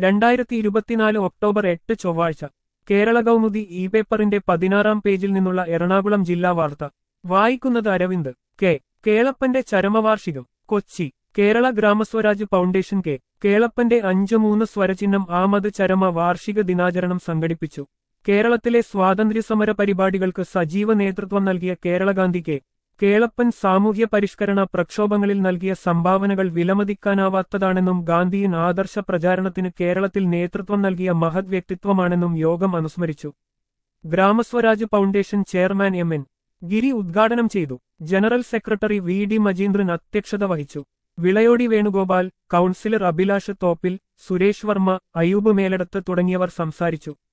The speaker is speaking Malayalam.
രണ്ടായിരത്തി ഇരുപത്തിനാല് ഒക്ടോബർ എട്ട് ചൊവ്വാഴ്ച കേരള കൗമുദി ഇ പേപ്പറിന്റെ പതിനാറാം പേജിൽ നിന്നുള്ള എറണാകുളം ജില്ലാ വാർത്ത വായിക്കുന്നത് അരവിന്ദ് കെ കേളപ്പന്റെ ചരമവാർഷികം കൊച്ചി കേരള ഗ്രാമസ്വരാജ് ഫൗണ്ടേഷൻ കെ കേളപ്പന്റെ അഞ്ചു മൂന്ന് സ്വരചിഹ്നം ആമത് ചരമ വാർഷിക ദിനാചരണം സംഘടിപ്പിച്ചു കേരളത്തിലെ സ്വാതന്ത്ര്യസമര പരിപാടികൾക്ക് സജീവ നേതൃത്വം നൽകിയ കേരളഗാന്ധി കെ കേളപ്പൻ സാമൂഹ്യ പരിഷ്കരണ പ്രക്ഷോഭങ്ങളിൽ നൽകിയ സംഭാവനകൾ വിലമതിക്കാനാവാത്തതാണെന്നും ഗാന്ധിയൻ ആദർശ പ്രചാരണത്തിന് കേരളത്തിൽ നേതൃത്വം നൽകിയ മഹത് വ്യക്തിത്വമാണെന്നും യോഗം അനുസ്മരിച്ചു Gramaswaraj foundation chairman M N Giri ഉദ്ഘാടനം ചെയ്തു general secretary V D Majeendran അധ്യക്ഷത വഹിച്ചു വിളയോടി വേണുഗോപാൽ കൗൺസിലർ അഭിലാഷ് തോപ്പിൽ സുരേഷ് വർമ്മ അയൂബ് മേലടത്ത് തുടങ്ങിയവർ സംസാരിച്ചു